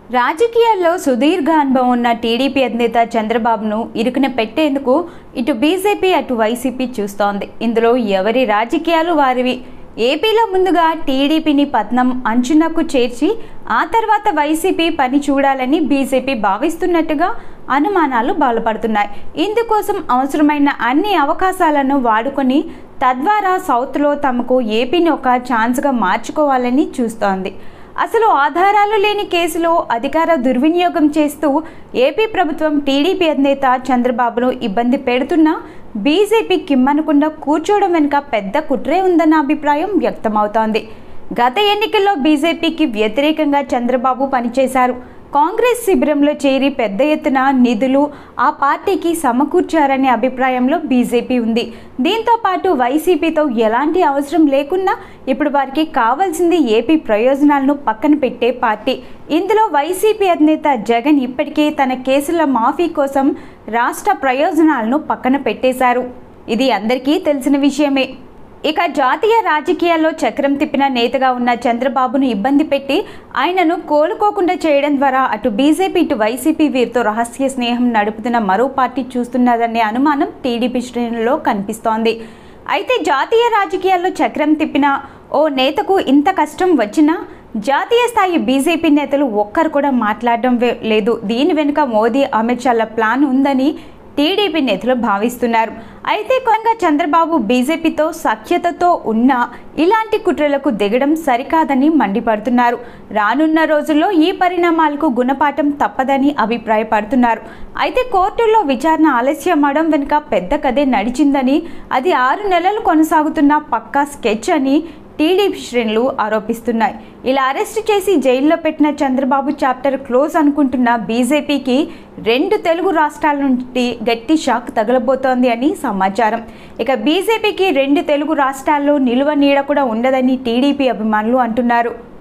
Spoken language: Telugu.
రాజకీయాల్లో సుదీర్ఘ అనుభవం ఉన్న టీడీపీ అధినేత చంద్రబాబును ఇరుకున పెట్టేందుకు ఇటు బీజేపీ అటు వైసీపీ చూస్తోంది ఇందులో ఎవరి రాజకీయాలు వారివి ఏపీలో ముందుగా టీడీపీని పట్నం అంచునకు చేర్చి ఆ తర్వాత వైసీపీ పని చూడాలని బీజేపీ భావిస్తున్నట్టుగా అనుమానాలు బలపడుతున్నాయి ఇందుకోసం అవసరమైన అన్ని అవకాశాలను వాడుకొని తద్వారా సౌత్లో తమకు ఏపీని ఒక ఛాన్స్గా మార్చుకోవాలని చూస్తోంది అసలు ఆధారాలు లేని కేసులో అధికార దుర్వినియోగం చేస్తూ ఏపీ ప్రభుత్వం టీడీపీ అధినేత చంద్రబాబును ఇబ్బంది పెడుతున్నా బీజేపీ కిమ్మనకుండా కూర్చోవడం వెనుక పెద్ద కుట్రే ఉందన్న అభిప్రాయం వ్యక్తమవుతోంది గత ఎన్నికల్లో బీజేపీకి వ్యతిరేకంగా చంద్రబాబు పనిచేశారు కాంగ్రెస్ శిబిరంలో చేరి పెద్ద ఎత్తున నిధులు ఆ పార్టీకి సమకూర్చారనే అభిప్రాయంలో బీజేపీ ఉంది దీంతో పాటు వైసీపీతో ఎలాంటి అవసరం లేకున్నా ఇప్పుడు వారికి కావాల్సింది ఏపీ ప్రయోజనాలను పక్కన పెట్టే పార్టీ ఇందులో వైసీపీ అధినేత జగన్ ఇప్పటికే తన కేసుల మాఫీ కోసం రాష్ట్ర ప్రయోజనాలను పక్కన పెట్టేశారు ఇది అందరికీ తెలిసిన విషయమే ఇక జాతీయ రాజకీయాల్లో చక్రం తిప్పిన నేతగా ఉన్న చంద్రబాబును ఇబ్బంది పెట్టి ఆయనను కోలుకోకుండా చేయడం ద్వారా అటు బీజేపీ ఇటు వైసీపీ వీరితో రహస్య స్నేహం నడుపుతున్న మరో పార్టీ చూస్తున్నదనే అనుమానం టీడీపీ శ్రేణుల్లో కనిపిస్తోంది అయితే జాతీయ రాజకీయాల్లో చక్రం తిప్పిన ఓ నేతకు ఇంత కష్టం వచ్చినా జాతీయ స్థాయి బీజేపీ నేతలు ఒక్కరు కూడా మాట్లాడడం వే- లేదు దీని వెనుక మోదీ అమిత్ షాల ప్లాన్ ఉందని టీడీపీ నేతలు భావిస్తున్నారు అయితే కొనగా చంద్రబాబు బీజేపీతో సఖ్యతతో ఉన్న ఇలాంటి కుట్రలకు దిగడం సరికాదని మండిపడుతున్నారు రానున్న రోజుల్లో ఈ పరిణామాలకు గుణపాఠం తప్పదని అభిప్రాయపడుతున్నారు అయితే కోర్టుల్లో విచారణ ఆలస్యం అవడం వెనుక పెద్ద కథే నడిచిందని అది ఆరు నెలలు కొనసాగుతున్న పక్కా స్కెచ్ అని టీడీపీ శ్రేణులు ఆరోపిస్తున్నాయి ఇలా అరెస్ట్ చేసి జైల్లో పెట్టిన చంద్రబాబు చాప్టర్ క్లోజ్ అనుకుంటున్న బీజేపీకి రెండు తెలుగు రాష్ట్రాల నుండి గట్టి షాక్ తగలబోతోంది అని సమాచారం ఇక బీజేపీకి రెండు తెలుగు రాష్ట్రాల్లో నిలువ నీడ కూడా ఉండదని టీడీపీ అభిమానులు అంటున్నారు